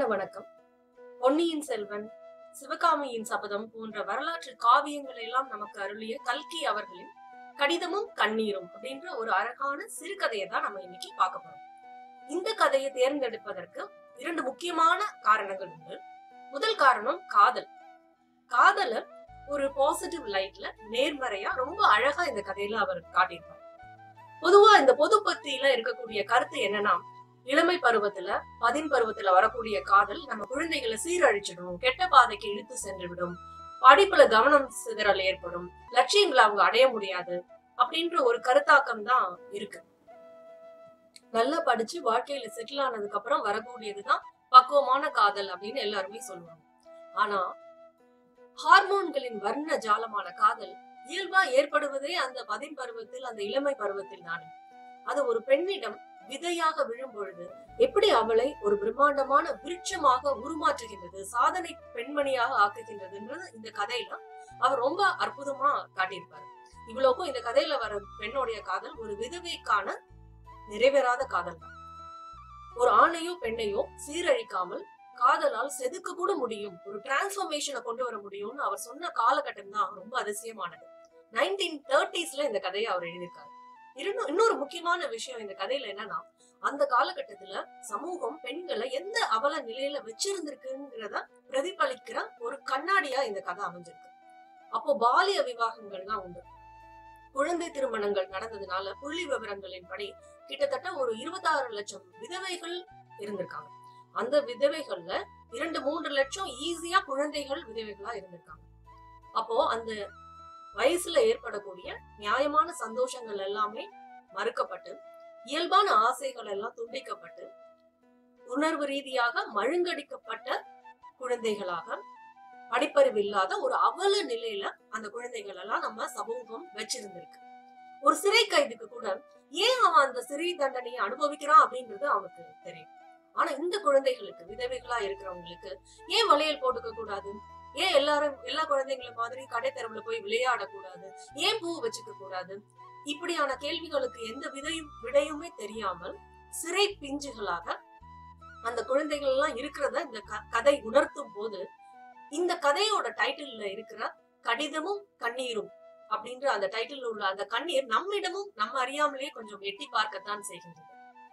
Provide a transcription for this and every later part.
வணக்கம் பொன்னியின் செல்வன் சிவகாமியின் சபதம் போன்ற வரலாற்று காவியங்கள் எல்லாம் நமக்கு அருளிய கல்கி அவர்களின் கடிதமும் கண்ணீரும் அப்படின்ற ஒரு அழகான சிறுகதையை தான் நம்ம இன்னைக்கு பார்க்க போறோம் இந்த கதையை தேர்ந்தெடுப்பதற்கு இரண்டு முக்கியமான காரணங்கள் உண்டு முதல் காரணம் காதல் காதல ஒரு பாசிட்டிவ் லைட்ல நேர்மறையா ரொம்ப அழகா இந்த கதையில அவர் காட்டியிருப்பார் பொதுவா இந்த பொது பத்தியில இருக்கக்கூடிய கருத்து என்னன்னா இளமை பருவத்துல பதின் பருவத்துல வரக்கூடிய காதல் நம்ம குழந்தைகளை சீரழிச்சிடும் கெட்ட பாதைக்கு இழுத்து சென்று விடும் படிப்புல கவனம் சிதறல் ஏற்படும் லட்சியங்களை அவங்க அடைய முடியாது அப்படின்ற ஒரு கருத்தாக்கம் தான் இருக்கு நல்லா படிச்சு வாழ்க்கையில செட்டில் ஆனதுக்கு அப்புறம் வரக்கூடியதுதான் பக்குவமான காதல் அப்படின்னு எல்லாருமே சொல்லுவாங்க ஆனா ஹார்மோன்களின் வர்ண ஜாலமான காதல் இயல்பா ஏற்படுவதே அந்த பதின் பருவத்தில் அந்த இளமை பருவத்தில் தானே அது ஒரு பெண்ணிடம் விதையாக விழும் பொழுது எப்படி அவளை ஒரு பிரம்மாண்டமான விருட்சமாக உருமாற்றுகின்றது சாதனை பெண்மணியாக ஆக்குகின்றதுன்றது இந்த கதையில அவர் ரொம்ப அற்புதமா காட்டியிருப்பாரு இவ்வளவுக்கும் இந்த கதையில வர பெண்ணுடைய காதல் ஒரு விதவைக்கான நிறைவேறாத காதல் தான் ஒரு ஆணையோ பெண்ணையோ சீரழிக்காமல் காதலால் செதுக்க கூட முடியும் ஒரு டிரான்ஸ்ஃபர்மேஷனை கொண்டு வர முடியும்னு அவர் சொன்ன காலகட்டம் தான் ரொம்ப அதிசயமானது நைன்டீன் தேர்ட்டிஸ்ல இந்த கதையை அவர் எழுதியிருக்காரு இன்னும் இன்னொரு முக்கியமான விஷயம் இந்த கதையில என்னன்னா அந்த காலகட்டத்துல சமூகம் பெண்களை எந்த அவல நிலையில வச்சிருந்திருக்குங்கிறத பிரதிபலிக்கிற ஒரு கண்ணாடியா இந்த கதை அமைஞ்சிருக்கு அப்போ பாலிய விவாகங்கள்லாம் உண்டு குழந்தை திருமணங்கள் நடந்ததுனால புள்ளி விவரங்களின்படி கிட்டத்தட்ட ஒரு இருபத்தாறு லட்சம் விதவைகள் இருந்திருக்காங்க அந்த விதவைகள்ல இரண்டு மூன்று லட்சம் ஈஸியா குழந்தைகள் விதவைகளா இருந்திருக்காங்க அப்போ அந்த வயசுல ஏற்படக்கூடிய நியாயமான சந்தோஷங்கள் எல்லாமே மறுக்கப்பட்டு இயல்பான ஆசைகள் எல்லாம் துண்டிக்கப்பட்டு உணர்வு ரீதியாக மழுங்கடிக்கப்பட்ட குழந்தைகளாக படிப்பறிவு இல்லாத ஒரு அவல நிலையில அந்த குழந்தைகள் எல்லாம் நம்ம சமூகம் வச்சிருந்திருக்கு ஒரு சிறை கைதுக்கு கூட ஏன் அவன் அந்த சிறை தண்டனையை அனுபவிக்கிறான் அப்படின்றது அவனுக்கு தெரியும் ஆனா இந்த குழந்தைகளுக்கு விதவைகளா இருக்கிறவங்களுக்கு ஏன் வளையல் போட்டுக்க கூடாது ஏன் எல்லாரும் எல்லா குழந்தைங்களும் மாதிரி கடை தெருவுல போய் விளையாட கூடாது ஏன் பூ வச்சுக்க கூடாது இப்படியான கேள்விகளுக்கு எந்த விதையும் விடையுமே தெரியாமல் சிறை பிஞ்சுகளாக அந்த குழந்தைகள் எல்லாம் இருக்கிறத இந்த கதை உணர்த்தும் போது இந்த கதையோட டைட்டில்ல இருக்கிற கடிதமும் கண்ணீரும் அப்படின்ற அந்த டைட்டில் உள்ள அந்த கண்ணீர் நம்மிடமும் நம்ம அறியாமலேயே கொஞ்சம் எட்டி பார்க்கத்தான் செய்கின்றது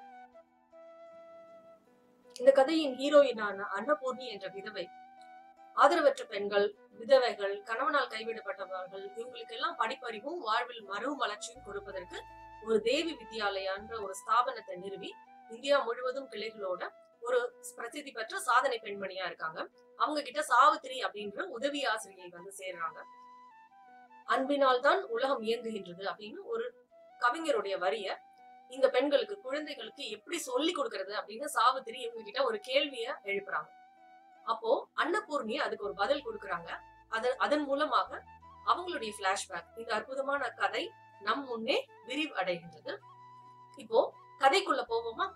இந்த கதையின் ஹீரோயினான அன்னபூர்ணி என்ற விதவை ஆதரவற்ற பெண்கள் விதவைகள் கணவனால் கைவிடப்பட்டவர்கள் இவங்களுக்கு எல்லாம் படிப்பறிவும் வாழ்வில் மறு வளர்ச்சியும் கொடுப்பதற்கு ஒரு தேவி வித்யாலயான்ற ஒரு ஸ்தாபனத்தை நிறுவி இந்தியா முழுவதும் கிளைகளோட ஒரு பிரசித்தி பெற்ற சாதனை பெண்மணியா இருக்காங்க அவங்க கிட்ட சாவித்திரி அப்படின்ற உதவி ஆசிரியை வந்து சேர்றாங்க அன்பினால் தான் உலகம் இயங்குகின்றது அப்படின்னு ஒரு கவிஞருடைய வரிய இந்த பெண்களுக்கு குழந்தைகளுக்கு எப்படி சொல்லி கொடுக்கறது அப்படின்னு சாவித்திரி இவங்க கிட்ட ஒரு கேள்விய எழுப்புறாங்க அப்போ அன்னபூர்ணி அதுக்கு ஒரு பதில் கொடுக்கறாங்க அதன் அதன் மூலமாக அவங்களுடைய பிளாஷ்பேக் இந்த அற்புதமான கதை நம் முன்னே விரிவு அடைகின்றது இப்போ கதைக்குள்ள போவோமா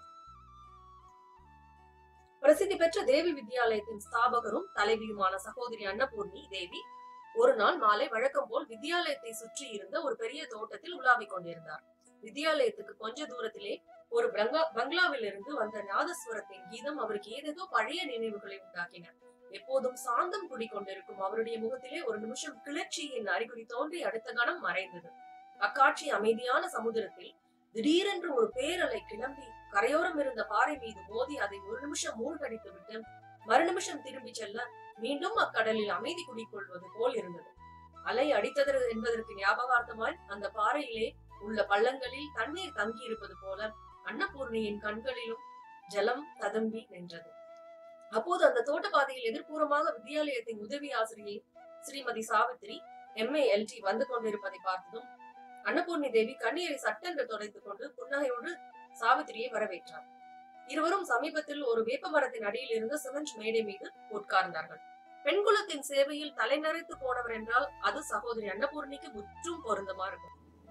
பிரசித்தி பெற்ற தேவி வித்யாலயத்தின் ஸ்தாபகரும் தலைவியுமான சகோதரி அன்னபூர்ணி தேவி ஒரு நாள் மாலை வழக்கம் போல் வித்யாலயத்தை சுற்றி இருந்த ஒரு பெரிய தோட்டத்தில் உலாவிக் கொண்டிருந்தார் வித்யாலயத்துக்கு கொஞ்ச தூரத்திலே ஒரு பங்களா பங்களாவில் இருந்து வந்த நாதஸ்வரத்தின் கீதம் அவருக்கு ஏதேதோ பழைய நினைவுகளை உண்டாக்கின எப்போதும் சாந்தம் குடிக்கொண்டிருக்கும் அவருடைய முகத்திலே ஒரு நிமிஷம் கிளர்ச்சியின் அறிகுறி தோன்றி அடுத்த கணம் மறைந்தது அக்காட்சி அமைதியான சமுதிரத்தில் திடீரென்று ஒரு பேரலை கிளம்பி கரையோரம் இருந்த பாறை மீது மோதி அதை ஒரு நிமிஷம் மூழ்கடித்து விட்டு மறு நிமிஷம் திரும்பி செல்ல மீண்டும் அக்கடலில் அமைதி குடிக்கொள்வது போல் இருந்தது அலை அடித்தது என்பதற்கு ஞாபகார்த்தமாய் அந்த பாறையிலே உள்ள பள்ளங்களில் தண்ணீர் தங்கி இருப்பது போல அன்னபூர்ணியின் கண்களிலும் ஜலம் ததம்பி நின்றது அப்போது அந்த தோட்டப்பாதையில் எதிர்ப்புறமாக வித்யாலயத்தின் உதவி ஆசிரியை ஸ்ரீமதி சாவித்ரி எம்ஏ எல்டி வந்து கொண்டிருப்பதை பார்த்ததும் அன்னபூர்ணி தேவி கண்ணீரை சட்டென்று துடைத்துக் கொண்டு புன்னகையோடு சாவித்திரியை வரவேற்றார் இருவரும் சமீபத்தில் ஒரு வேப்ப மரத்தின் அடியில் இருந்து சிமெண்ட் மேடை மீது உட்கார்ந்தார்கள் பெண்குலத்தின் சேவையில் தலை நரைத்து போனவர் என்றால் அது சகோதரி அன்னபூர்ணிக்கு முற்றும் பொருந்தமா இருக்கும்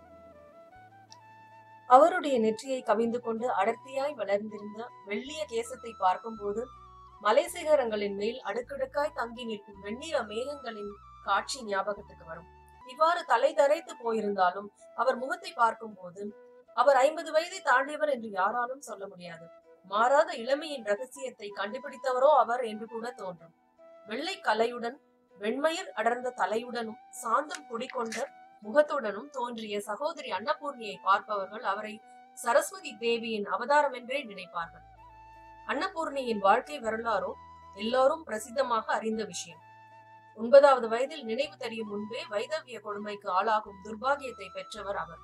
அவருடைய நெற்றியை கவிந்து கொண்டு அடர்த்தியாய் வளர்ந்திருந்த வெள்ளிய கேசத்தை பார்க்கும்போது மலைசிகரங்களின் மேல் அடுக்கடுக்காய் தங்கி நிற்கும் வெண்ணிற மேகங்களின் காட்சி ஞாபகத்துக்கு வரும் இவ்வாறு தலை தரைத்து போயிருந்தாலும் அவர் முகத்தை பார்க்கும் போது அவர் ஐம்பது வயதை தாண்டியவர் என்று யாராலும் சொல்ல முடியாது மாறாத இளமையின் ரகசியத்தை கண்டுபிடித்தவரோ அவர் என்று கூட தோன்றும் வெள்ளை கலையுடன் வெண்மயிர் அடர்ந்த தலையுடனும் சாந்தம் குடிகொண்ட முகத்துடனும் தோன்றிய சகோதரி அன்னபூர்ணியை பார்ப்பவர்கள் அவரை சரஸ்வதி தேவியின் அவதாரம் என்றே நினைப்பார்கள் அன்னபூர்ணியின் வாழ்க்கை வரலாறோ எல்லாரும் பிரசித்தமாக அறிந்த விஷயம் ஒன்பதாவது வயதில் நினைவு தெரியும் முன்பே வைதவிய கொடுமைக்கு ஆளாகும் துர்பாகியத்தை பெற்றவர் அவர்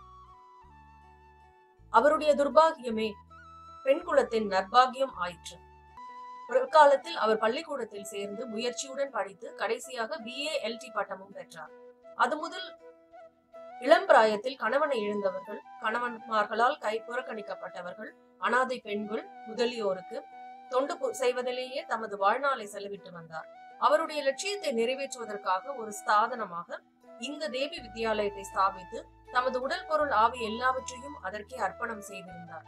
அவருடைய துர்பாகியமே பெண் குலத்தின் நற்பாகியம் ஆயிற்று பிற்காலத்தில் அவர் பள்ளிக்கூடத்தில் சேர்ந்து முயற்சியுடன் படித்து கடைசியாக பிஏ எல்டி பட்டமும் பெற்றார் அது முதல் இளம் பிராயத்தில் கணவனை இழந்தவர்கள் கணவன்மார்களால் கை புறக்கணிக்கப்பட்டவர்கள் அனாதை பெண்கள் முதலியோருக்கு தொண்டு பு- செய்வதிலேயே தமது வாழ்நாளை செலவிட்டு வந்தார் அவருடைய லட்சியத்தை நிறைவேற்றுவதற்காக ஒரு ஸ்தாதனமாக இந்த தேவி வித்யாலயத்தை ஸ்தாபித்து தமது உடல் பொருள் ஆவி எல்லாவற்றையும் அதற்கே அர்ப்பணம் செய்திருந்தார்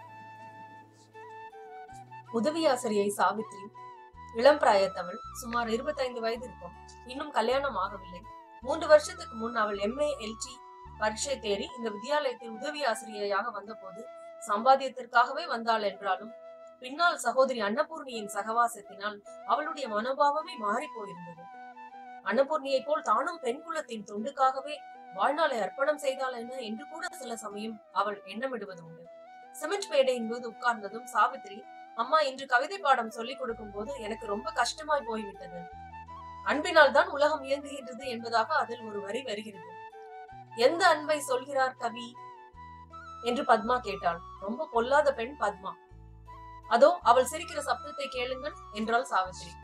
உதவியாசிரியை சாவித்ரி இளம் பிராயத்தவள் சுமார் 25 வயது இருக்கும் இன்னும் கல்யாணம் ஆகவில்லை மூன்று வருஷத்துக்கு முன் அவள் எம்ஏ எல்டி பரீட்சை தேறி இந்த வித்யாலயத்தில் உதவி ஆசிரியையாக வந்தபோது சம்பாத்தியத்திற்காகவே வந்தாள் என்றாலும் பின்னால் சகோதரி அன்னபூர்ணியின் சகவாசத்தினால் அவளுடைய மனோபாவமே மாறி போயிருந்தது அன்னபூர்ணியை போல் தானும் பெண் குலத்தின் தொண்டுக்காகவே வாழ்நாளை அர்ப்பணம் செய்தாள் என்ன என்று கூட சில சமயம் அவள் எண்ணமிடுவது உண்டு சிமெண்ட் மேடையின் போது உட்கார்ந்ததும் சாவித்ரி அம்மா இன்று கவிதை பாடம் சொல்லிக் கொடுக்கும் போது எனக்கு ரொம்ப கஷ்டமாய் போய்விட்டது அன்பினால் தான் உலகம் இயங்குகின்றது என்பதாக அதில் ஒரு வரி வருகிறது எந்த அன்பை சொல்கிறார் கவி என்று பத்மா கேட்டாள் ரொம்ப பொல்லாத பெண் பத்மா அதோ அவள் சிரிக்கிற சப்தத்தை கேளுங்கள் என்றாள் சாவித்ரி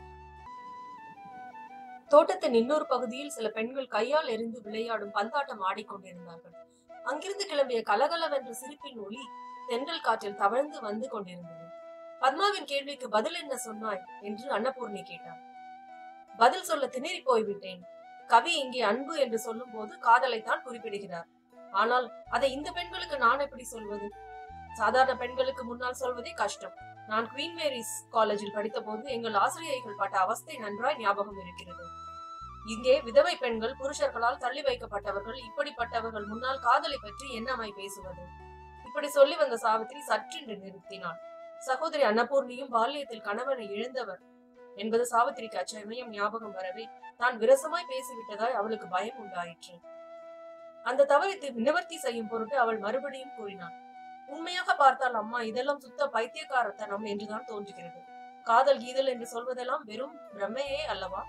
தோட்டத்தின் இன்னொரு பகுதியில் சில பெண்கள் கையால் எரிந்து விளையாடும் பந்தாட்டம் ஆடிக்கொண்டிருந்தார்கள் அங்கிருந்து கிளம்பிய கலகலவென்ற சிரிப்பின் ஒளி தென்றல் காற்றில் தவழ்ந்து வந்து கொண்டிருந்தது பத்மாவின் கேள்விக்கு பதில் என்ன சொன்னாய் என்று அன்னபூர்ணி கேட்டார் பதில் சொல்ல திணறி போய்விட்டேன் கவி இங்கே அன்பு என்று சொல்லும் போது காதலைத்தான் குறிப்பிடுகிறார் ஆனால் அதை இந்த பெண்களுக்கு நான் எப்படி சொல்வது சாதாரண பெண்களுக்கு முன்னால் சொல்வதே கஷ்டம் நான் குவீன் மேரிஸ் காலேஜில் படித்த போது எங்கள் ஆசிரியைகள் பட்ட அவஸ்தை நன்றாய் ஞாபகம் இருக்கிறது இங்கே விதவை பெண்கள் புருஷர்களால் தள்ளி வைக்கப்பட்டவர்கள் இப்படிப்பட்டவர்கள் முன்னால் காதலை பற்றி என்னமாய் பேசுவது இப்படி சொல்லி வந்த சாவித்ரி சற்றென்று நிறுத்தினாள் சகோதரி அன்னபூர்ணியும் பால்யத்தில் கணவனை இழந்தவர் என்பது சாவித்திரிக்கு அச்சமயம் ஞாபகம் வரவே தான் விரசமாய் பேசிவிட்டதாய் அவளுக்கு பயம் உண்டாயிற்று அந்த தவறை நிவர்த்தி செய்யும் பொருட்டு அவள் மறுபடியும் கூறினாள் உண்மையாக பார்த்தால் அம்மா இதெல்லாம் சுத்த பைத்தியக்காரத்தனம் என்றுதான் தோன்றுகிறது காதல் கீதல் என்று சொல்வதெல்லாம் வெறும் பிரமையே அல்லவா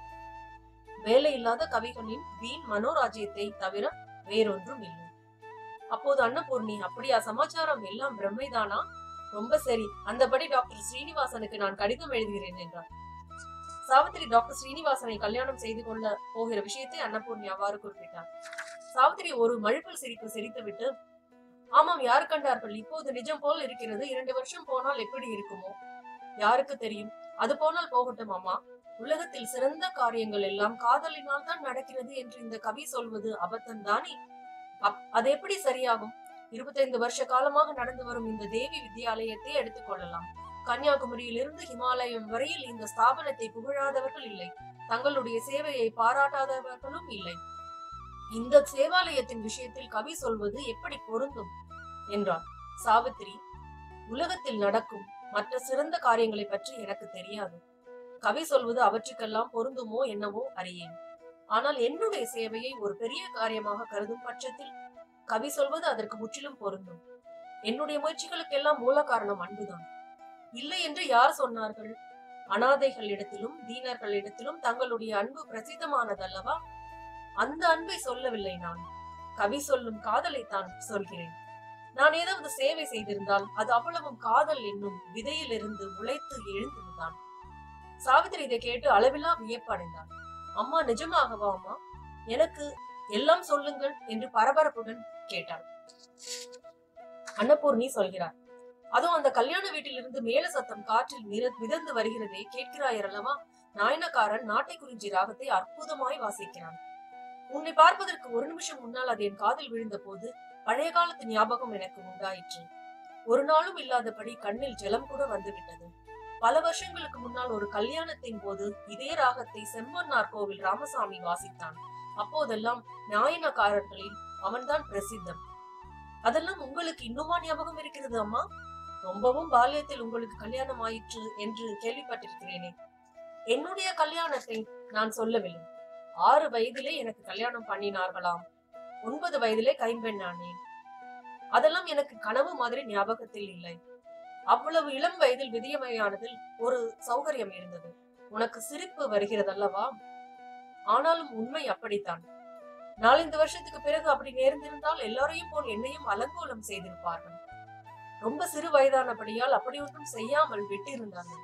வேலை இல்லாத கவிகளின் வீண் மனோராஜ்யத்தை தவிர வேறொன்றும் இல்லை அப்போது அன்னபூர்ணி அப்படியா சமாச்சாரம் எல்லாம் பிரம்மைதானா ரொம்ப சரி அந்தபடி டாக்டர் ஸ்ரீனிவாசனுக்கு நான் கடிதம் எழுதுகிறேன் என்றார் சாவித்திரி டாக்டர் ஸ்ரீனிவாசனை கல்யாணம் செய்து கொள்ள போகிற விஷயத்தை அன்னபூர்ணி அவ்வாறு குறிப்பிட்டார் சாவித்திரி ஒரு மழுப்பல் சிரிப்பு சிரித்துவிட்டு ஆமாம் யார் கண்டார்கள் இப்போது நிஜம் போல் இருக்கிறது இரண்டு வருஷம் போனால் எப்படி இருக்குமோ யாருக்கு தெரியும் அது போனால் போகட்டும் அம்மா உலகத்தில் சிறந்த காரியங்கள் எல்லாம் காதலினால் தான் நடக்கிறது என்று இந்த கவி சொல்வது அபத்தம் தானே அப்- அது எப்படி சரியாகும் இருபத்தைந்து வருஷ காலமாக நடந்து வரும் இந்த தேவி வித்யாலயத்தை எடுத்துக்கொள்ளலாம் கன்னியாகுமரியிலிருந்து ஹிமாலயம் வரையில் இந்த ஸ்தாபனத்தை புகழாதவர்கள் இல்லை தங்களுடைய சேவையை பாராட்டாதவர்களும் இல்லை இந்த சேவாலயத்தின் விஷயத்தில் கவி சொல்வது எப்படி பொருந்தும் என்றார் சாவித்திரி உலகத்தில் நடக்கும் மற்ற சிறந்த காரியங்களை பற்றி எனக்கு தெரியாது கவி சொல்வது அவற்றுக்கெல்லாம் பொருந்துமோ என்னவோ அறியேன் ஆனால் என்னுடைய சேவையை ஒரு பெரிய காரியமாக கருதும் பட்சத்தில் கவி சொல்வது அதற்கு முற்றிலும் பொருந்தும் என்னுடைய முயற்சிகளுக்கெல்லாம் மூல காரணம் அன்புதான் இல்லை என்று யார் சொன்னார்கள் அனாதைகளிடத்திலும் தீனர்களிடத்திலும் தங்களுடைய அன்பு பிரசித்தமானதல்லவா அந்த அன்பை சொல்லவில்லை நான் கவி சொல்லும் காதலை தான் சொல்கிறேன் நான் ஏதாவது சேவை செய்திருந்தால் அது அவ்வளவும் காதல் என்னும் விதையிலிருந்து முளைத்து எழுந்ததுதான் சாவித்திரி இதை கேட்டு அளவில்லா வியப்படைந்தாள் அம்மா நிஜமாகவா அம்மா எனக்கு எல்லாம் சொல்லுங்கள் என்று பரபரப்புடன் கேட்டாள் அன்னபூர்ணி சொல்கிறார் அதோ அந்த கல்யாண வீட்டிலிருந்து மேல சத்தம் காற்றில் மித- மிதந்து வருகிறதே கேட்கிறாயர் அல்லவா நாயனக்காரன் நாட்டை குறிஞ்சி ராகத்தை அற்புதமாய் வாசிக்கிறான் உன்னை பார்ப்பதற்கு ஒரு நிமிஷம் முன்னால் அது என் காதில் விழுந்த போது பழைய காலத்து ஞாபகம் எனக்கு உண்டாயிற்று ஒரு நாளும் இல்லாதபடி கண்ணில் ஜலம் கூட வந்துவிட்டது பல வருஷங்களுக்கு முன்னால் ஒரு கல்யாணத்தின் போது இதே ராகத்தை செம்பொன்னார் கோவில் ராமசாமி வாசித்தான் அப்போதெல்லாம் நாயனக்காரர்களில் அவன்தான் பிரசித்தம் அதெல்லாம் உங்களுக்கு இன்னுமா ஞாபகம் இருக்கிறது அம்மா ரொம்பவும் பால்யத்தில் உங்களுக்கு கல்யாணம் ஆயிற்று என்று கேள்விப்பட்டிருக்கிறேனே என்னுடைய கல்யாணத்தை நான் சொல்லவில்லை ஆறு வயதிலே எனக்கு கல்யாணம் பண்ணினார்களாம் ஒன்பது வயதிலே கைம்பெண்ணானேன் அதெல்லாம் எனக்கு கனவு மாதிரி ஞாபகத்தில் இல்லை அவ்வளவு இளம் வயதில் விதியமையானதில் ஒரு சௌகரியம் இருந்தது உனக்கு சிரிப்பு வருகிறதல்லவா ஆனாலும் உண்மை அப்படித்தான் நாலஞ்சு வருஷத்துக்கு பிறகு அப்படி நேர்ந்திருந்தால் எல்லாரையும் போல் என்னையும் அலங்கோலம் செய்திருப்பார்கள் ரொம்ப சிறு வயதானபடியால் அப்படி ஒன்றும் செய்யாமல் விட்டிருந்தார்கள்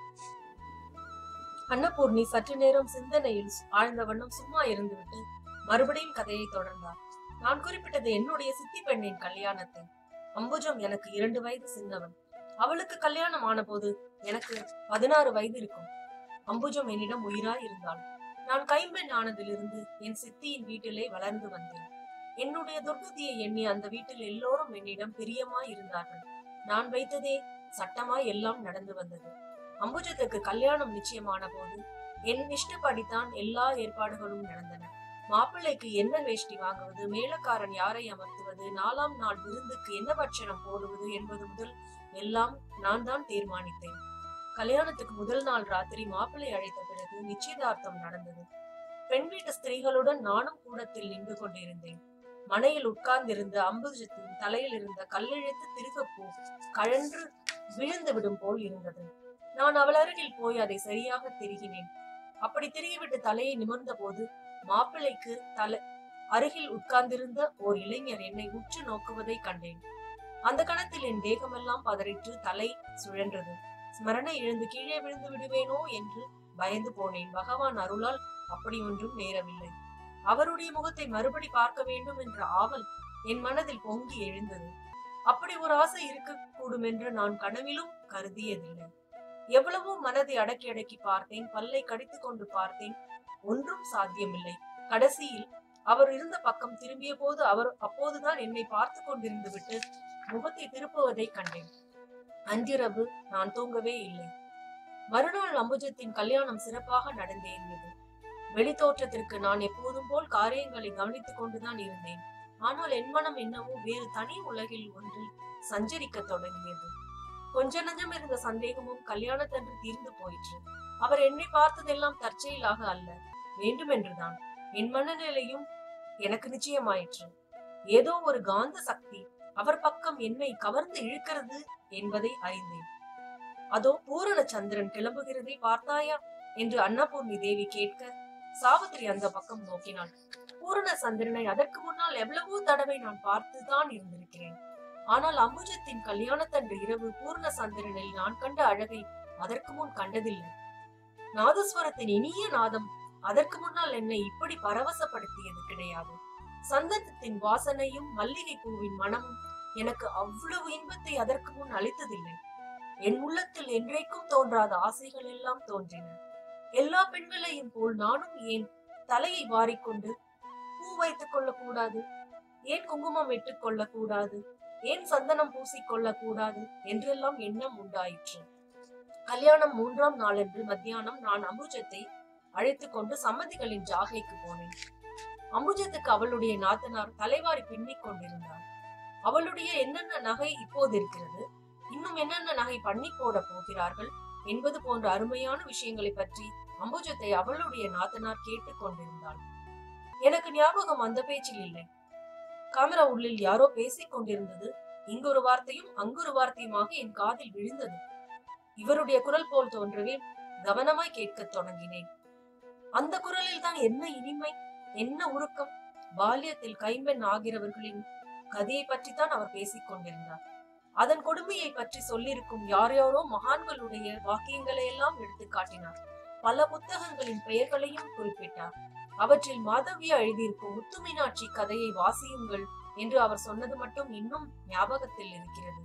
அன்னபூர்ணி சற்று நேரம் சிந்தனையில் ஆழ்ந்த வண்ணம் சும்மா இருந்துவிட்டு மறுபடியும் கதையை தொடர்ந்தார் நான் குறிப்பிட்டது என்னுடைய சித்தி பெண்ணின் கல்யாணத்தை அம்புஜம் எனக்கு இரண்டு வயது சின்னவன் அவளுக்கு கல்யாணம் ஆன போது எனக்கு பதினாறு வயது இருக்கும் அம்புஜம் என்னிடம் உயிராய் இருந்தாள் நான் கைம்பெண் ஆனதிலிருந்து என் சித்தியின் வீட்டிலே வளர்ந்து வந்தேன் என்னுடைய துர்கதியை எண்ணி அந்த வீட்டில் எல்லோரும் என்னிடம் பிரியமாய் இருந்தார்கள் நான் வைத்ததே சட்டமாய் எல்லாம் நடந்து வந்தது அம்புஜத்துக்கு கல்யாணம் நிச்சயமான போது என் இஷ்டப்படித்தான் எல்லா ஏற்பாடுகளும் நடந்தன மாப்பிள்ளைக்கு என்ன வேஷ்டி வாங்குவது மேலக்காரன் யாரை அமர்த்துவது நாலாம் நாள் விருந்துக்கு என்ன பட்சணம் போடுவது என்பது முதல் எல்லாம் நான் தான் தீர்மானித்தேன் கல்யாணத்துக்கு முதல் நாள் ராத்திரி மாப்பிள்ளை அழைத்த பிறகு நிச்சயதார்த்தம் நடந்தது பெண் வீட்டு ஸ்திரீகளுடன் நானும் கூடத்தில் நின்று கொண்டிருந்தேன் மனையில் உட்கார்ந்திருந்த அம்புஜத்தின் தலையில் இருந்த கல்லெழுத்து திருகப்பூ கழன்று விழுந்து விடும் போல் இருந்தது நான் அவள் அருகில் போய் அதை சரியாக திருகினேன் அப்படி திருகிவிட்டு தலையை நிமிர்ந்த போது மாப்பிள்ளைக்கு தலை அருகில் உட்கார்ந்திருந்த ஓர் இளைஞர் என்னை உற்று நோக்குவதை கண்டேன் அந்த கணத்தில் என் தேகமெல்லாம் பதறிட்டு தலை சுழன்றது ஸ்மரணை இழந்து கீழே விழுந்து விடுவேனோ என்று பயந்து போனேன் பகவான் அருளால் அப்படி ஒன்றும் நேரவில்லை அவருடைய முகத்தை மறுபடி பார்க்க வேண்டும் என்ற ஆவல் என் மனதில் பொங்கி எழுந்தது அப்படி ஒரு ஆசை இருக்கக்கூடும் என்று நான் கனவிலும் கருதியதில்லை எவ்வளவோ மனதை அடக்கி அடக்கி பார்த்தேன் பல்லை கடித்துக் கொண்டு பார்த்தேன் ஒன்றும் சாத்தியமில்லை கடைசியில் அவர் இருந்த பக்கம் திரும்பிய போது அவர் அப்போதுதான் என்னை பார்த்து கொண்டிருந்து விட்டு முகத்தை திருப்புவதை கண்டேன் அன்றிரவு நான் தூங்கவே இல்லை மறுநாள் அம்புஜத்தின் கல்யாணம் சிறப்பாக நடந்தேறியது வெளித்தோற்றத்திற்கு நான் எப்போதும் போல் காரியங்களை கவனித்துக் கொண்டுதான் இருந்தேன் ஆனால் என் மனம் என்னவோ வேறு தனி உலகில் ஒன்றில் சஞ்சரிக்க தொடங்கியது கொஞ்ச நஞ்சம் இருந்த சந்தேகமும் கல்யாணத்தன்று தீர்ந்து போயிற்று அவர் என்னை பார்த்ததெல்லாம் தற்செயலாக அல்ல வேண்டுமென்றுதான் என் மனநிலையும் எனக்கு நிச்சயமாயிற்று ஏதோ ஒரு காந்த சக்தி அவர் பக்கம் என்னை கவர்ந்து இழுக்கிறது என்பதை அறிந்தேன் அதோ பூரண சந்திரன் கிளம்புகிறதை பார்த்தாயா என்று அன்னபூர்ணி தேவி கேட்க சாவித்திரி அந்த பக்கம் நோக்கினாள் பூரண சந்திரனை அதற்கு முன்னால் எவ்வளவோ தடவை நான் பார்த்துதான் இருந்திருக்கிறேன் ஆனால் அம்புஜத்தின் கல்யாணத்தன்று இரவு பூர்ண சந்திரனில் நான் கண்ட அழகை அதற்கு முன் கண்டதில்லை நாதஸ்வரத்தின் இனிய நாதம் அதற்கு முன்னால் என்னை இப்படி பரவசப்படுத்தியது கிடையாது சந்தனத்தின் வாசனையும் மல்லிகை பூவின் மனமும் எனக்கு அவ்வளவு இன்பத்தை அதற்கு முன் அளித்ததில்லை என் உள்ளத்தில் என்றைக்கும் தோன்றாத ஆசைகள் எல்லாம் தோன்றின எல்லா பெண்களையும் போல் நானும் ஏன் தலையை வாரிக்கொண்டு பூ வைத்துக் கொள்ளக் கூடாது ஏன் குங்குமம் இட்டுக் கொள்ளக் கூடாது ஏன் சந்தனம் பூசிக்கொள்ளக் கூடாது என்றெல்லாம் எண்ணம் உண்டாயிற்று கல்யாணம் மூன்றாம் நாளன்று மத்தியானம் நான் அம்புஜத்தை அழைத்துக் கொண்டு சம்மதிகளின் ஜாகைக்கு போனேன் அம்புஜத்துக்கு அவளுடைய நாத்தனார் தலைவாரி பின்னிக் கொண்டிருந்தார் அவளுடைய என்னென்ன நகை இப்போது இருக்கிறது இன்னும் என்னென்ன நகை பண்ணி போட போகிறார்கள் என்பது போன்ற அருமையான விஷயங்களை பற்றி அம்புஜத்தை அவளுடைய நாத்தனார் கேட்டுக் கொண்டிருந்தாள் எனக்கு ஞாபகம் அந்த பேச்சில் இல்லை காமரா உள்ளில் யாரோ பேசிக் கொண்டிருந்தது இங்கொரு வார்த்தையும் அங்கொரு வார்த்தையுமாக என் காதில் விழுந்தது இவருடைய குரல் போல் தோன்றவே கவனமாய் கேட்கத் தொடங்கினேன் அந்த குரலில் தான் என்ன இனிமை என்ன உருக்கம் பால்யத்தில் கைம்பெண் ஆகிறவர்களின் கதையை பற்றித்தான் அவர் பேசிக் கொண்டிருந்தார் அதன் கொடுமையை பற்றி சொல்லியிருக்கும் யார் யாரோ மகான்களுடைய வாக்கியங்களை எல்லாம் எடுத்து காட்டினார் பல புத்தகங்களின் பெயர்களையும் குறிப்பிட்டார் அவற்றில் மாதவியா எழுதியிருக்கும் முத்துமீனாட்சி கதையை வாசியுங்கள் என்று அவர் சொன்னது மட்டும் இன்னும் ஞாபகத்தில் இருக்கிறது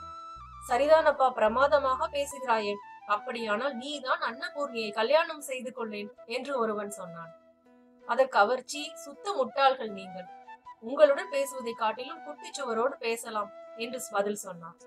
சரிதானப்பா பிரமாதமாக பேசுகிறாயே அப்படியானால் நீதான் அன்னபூர்ணியை கல்யாணம் செய்து கொள்ளேன் என்று ஒருவன் சொன்னான் அதற்கு அவர் சீ சுத்த முட்டாள்கள் நீங்கள் உங்களுடன் பேசுவதை காட்டிலும் குட்டிச்சுவரோடு பேசலாம் என்று பதில் சொன்னார்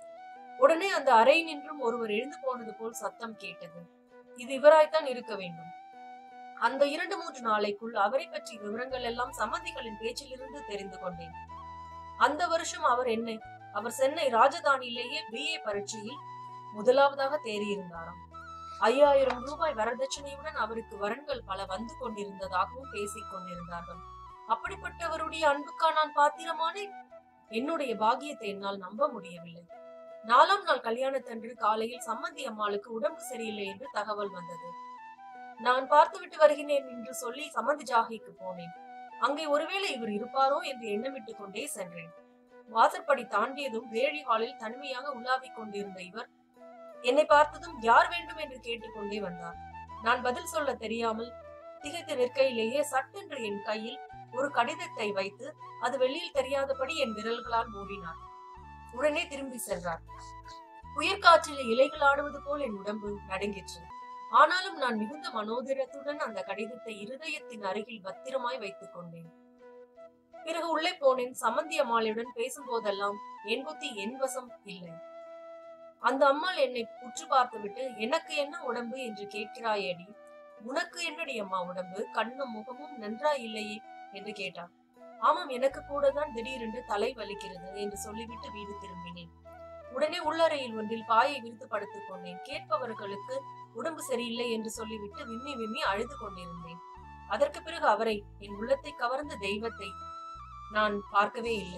உடனே அந்த அறை நின்றும் ஒருவர் எழுந்து போனது போல் சத்தம் கேட்டது இது இவராய்த்தான் இருக்க வேண்டும் அந்த இரண்டு மூன்று நாளைக்குள் அவரை பற்றிய விவரங்கள் எல்லாம் சம்மதிகளின் பேச்சிலிருந்து தெரிந்து கொண்டேன் அந்த வருஷம் அவர் என்னை அவர் சென்னை ராஜதானியிலேயே பிஏ பரீட்சையில் முதலாவதாக தேறியிருந்தாராம் ஐயாயிரம் ரூபாய் வரதட்சணையுடன் அவருக்கு வரன்கள் பல வந்து கொண்டிருந்ததாகவும் பேசிக் கொண்டிருந்தார்கள் அப்படிப்பட்டவருடைய அன்புக்கா நான் பாத்திரமானேன் என்னுடைய பாக்கியத்தை என்னால் நம்ப முடியவில்லை நாலாம் நாள் கல்யாணத்தன்று காலையில் சம்மந்தி அம்மாளுக்கு உடம்பு சரியில்லை என்று தகவல் வந்தது நான் பார்த்துவிட்டு வருகிறேன் என்று சொல்லி சம்மந்தி ஜாகிக்கு போனேன் அங்கே ஒருவேளை இவர் இருப்பாரோ என்று எண்ணமிட்டுக் கொண்டே சென்றேன் வாசற்படி தாண்டியதும் வேழி ஹாலில் தனிமையாக உலாவிக் கொண்டிருந்த இவர் என்னை பார்த்ததும் யார் வேண்டும் என்று கேட்டுக்கொண்டே வந்தார் நான் பதில் சொல்ல தெரியாமல் திகைத்து நிற்கையிலேயே சட்டென்று என் கையில் ஒரு கடிதத்தை வைத்து அது வெளியில் தெரியாதபடி என் விரல்களால் மூடினார் உடனே திரும்பி சென்றார் உயிர்காற்றில் இலைகள் ஆடுவது போல் என் உடம்பு நடுங்கிற்று ஆனாலும் நான் மிகுந்த மனோதிரத்துடன் அந்த கடிதத்தை இருதயத்தின் அருகில் பத்திரமாய் வைத்துக் கொண்டேன் பிறகு உள்ளே போனேன் சம்மந்தி அம்மாளுடன் பேசும்போதெல்லாம் என் புத்தி என் வசம் இல்லை அந்த அம்மாள் என்னை உற்று பார்த்துவிட்டு எனக்கு என்ன உடம்பு என்று கேட்கிறாயேடி உனக்கு என்னடி அம்மா உடம்பு கண்ணும் முகமும் நன்றாய் இல்லையே என்று கேட்டார் ஆமாம் எனக்கு கூட தான் திடீரென்று தலை வலிக்கிறது என்று சொல்லிவிட்டு வீடு திரும்பினேன் உடனே உள்ளறையில் ஒன்றில் பாயை விரித்து படுத்துக் கொண்டேன் கேட்பவர்களுக்கு உடம்பு சரியில்லை என்று சொல்லிவிட்டு விம்மி விம்மி அழுது கொண்டிருந்தேன் அதற்கு பிறகு அவரை என் உள்ளத்தை கவர்ந்த தெய்வத்தை நான் பார்க்கவே இல்லை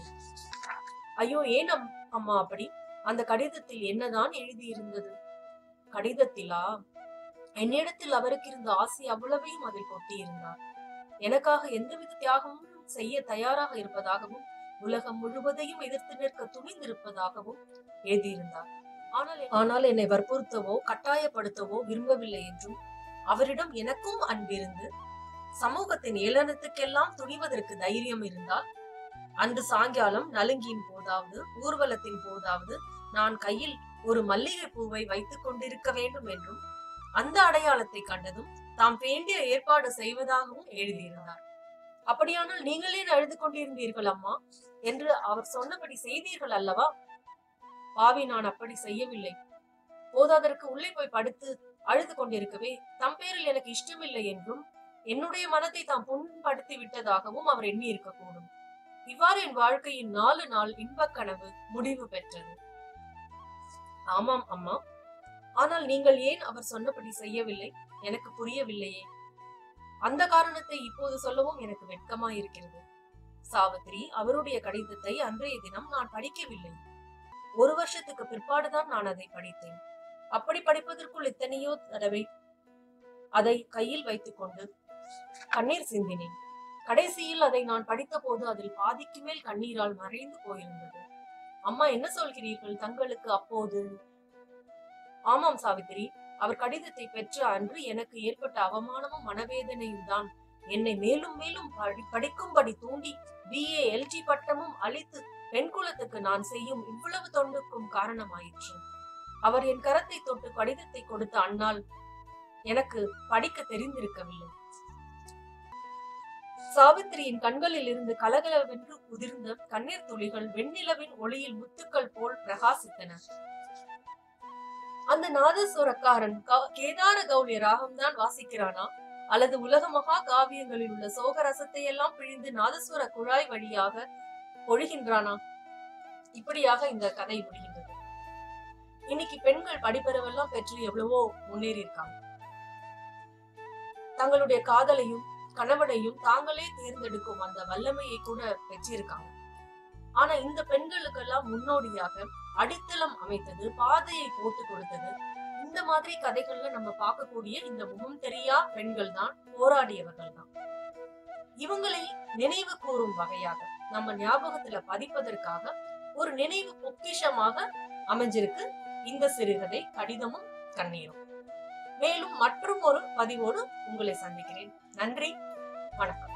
ஐயோ ஏன் அம்- அம்மா அப்படி அந்த கடிதத்தில் என்னதான் எழுதியிருந்தது கடிதத்திலா என்னிடத்தில் அவருக்கு இருந்த ஆசை அவ்வளவையும் அதில் கொட்டியிருந்தார் எனக்காக எந்தவித தியாகமும் செய்ய தயாராக இருப்பதாகவும் உலகம் முழுவதையும் எதிர்த்து நிற்க துணிந்திருப்பதாகவும் எழுதியிருந்தார் ஆனால் ஆனால் என்னை வற்புறுத்தவோ கட்டாயப்படுத்தவோ விரும்பவில்லை என்றும் அவரிடம் எனக்கும் அன்பிருந்து சமூகத்தின் ஏளனத்துக்கெல்லாம் துணிவதற்கு தைரியம் இருந்தால் அன்று சாயங்காலம் நலுங்கியின் போதாவது ஊர்வலத்தின் போதாவது நான் கையில் ஒரு மல்லிகை பூவை வைத்துக் கொண்டிருக்க வேண்டும் என்றும் அந்த அடையாளத்தை கண்டதும் தாம் வேண்டிய ஏற்பாடு செய்வதாகவும் எழுதியிருந்தார் அப்படியானால் நீங்களே அழுது கொண்டிருந்தீர்கள் அம்மா என்று அவர் சொன்னபடி செய்தீர்கள் அல்லவா பாவி நான் அப்படி செய்யவில்லை போதாதற்கு உள்ளே போய் படுத்து அழுது கொண்டிருக்கவே தம் பேரில் எனக்கு இஷ்டமில்லை என்றும் என்னுடைய மனத்தை தாம் புண்படுத்தி விட்டதாகவும் அவர் எண்ணி இருக்கக்கூடும் இவ்வாறு என் வாழ்க்கையின் நாலு நாள் இன்பக் கனவு முடிவு பெற்றது ஆமாம் அம்மா ஆனால் நீங்கள் ஏன் அவர் சொன்னபடி செய்யவில்லை எனக்கு புரியவில்லையே அந்த காரணத்தை இப்போது சொல்லவும் எனக்கு வெட்கமா இருக்கிறது சாவித்திரி அவருடைய கடிதத்தை அன்றைய தினம் நான் படிக்கவில்லை ஒரு வருஷத்துக்கு பிற்பாடுதான் நான் அதை படித்தேன் அப்படி படிப்பதற்குள் எத்தனையோ தடவை அதை கையில் வைத்துக்கொண்டு கண்ணீர் சிந்தினேன் கடைசியில் அதை நான் படித்த போது அதில் பாதிக்கு மேல் கண்ணீரால் மறைந்து போயிருந்தது அம்மா என்ன சொல்கிறீர்கள் தங்களுக்கு அப்போது ஆமாம் சாவித்திரி அவர் கடிதத்தை பெற்ற அன்று எனக்கு ஏற்பட்ட அவமானமும் மனவேதனையும் தான் என்னை மேலும் மேலும் படி- படிக்கும்படி தூண்டி பிஏ எல்ஜி பட்டமும் அளித்து பெண் குலத்துக்கு நான் செய்யும் இவ்வளவு தொண்டுக்கும் காரணமாயிற்று அவர் என் கரத்தை தொட்டு கடிதத்தை கொடுத்த அந்நாள் எனக்கு படிக்க தெரிந்திருக்கவில்லை சாவித்திரியின் கண்களில் இருந்து கலகலவென்று உதிர்ந்த கண்ணீர் துளிகள் வெண்ணிலவின் ஒளியில் முத்துக்கள் போல் பிரகாசித்தன அந்த நாதஸ்வரக்காரன் கா- கேதார கௌலிய ராகம் தான் வாசிக்கிறானா அல்லது உலக மகா காவியங்களில் உள்ள சோக ரசத்தை எல்லாம் பிழிந்து நாதஸ்வர குழாய் வழியாக பொழிகின்றானா இப்படியாக இந்த கதை முடிகின்றது இன்னைக்கு பெண்கள் படிப்பறிவெல்லாம் பெற்று எவ்வளவோ முன்னேறி இருக்காங்க தங்களுடைய காதலையும் கணவனையும் தாங்களே தேர்ந்தெடுக்கும் அந்த வல்லமையை கூட பெற்றிருக்காங்க ஆனா இந்த பெண்களுக்கெல்லாம் முன்னோடியாக அடித்தளம் அமைத்தது பாதையை போட்டு கொடுத்தது இந்த மாதிரி கதைகள்ல நம்ம பார்க்கக்கூடிய இந்த முகம் தெரியா பெண்கள் தான் போராடியவர்கள் தான் இவங்களை நினைவு கூறும் வகையாக நம்ம ஞாபகத்துல பதிப்பதற்காக ஒரு நினைவு பொக்கிஷமாக அமைஞ்சிருக்கு இந்த சிறுகதை கடிதமும் கண்ணீரும் மேலும் மற்றும் ஒரு பதிவோடு உங்களை சந்திக்கிறேன் நன்றி வணக்கம்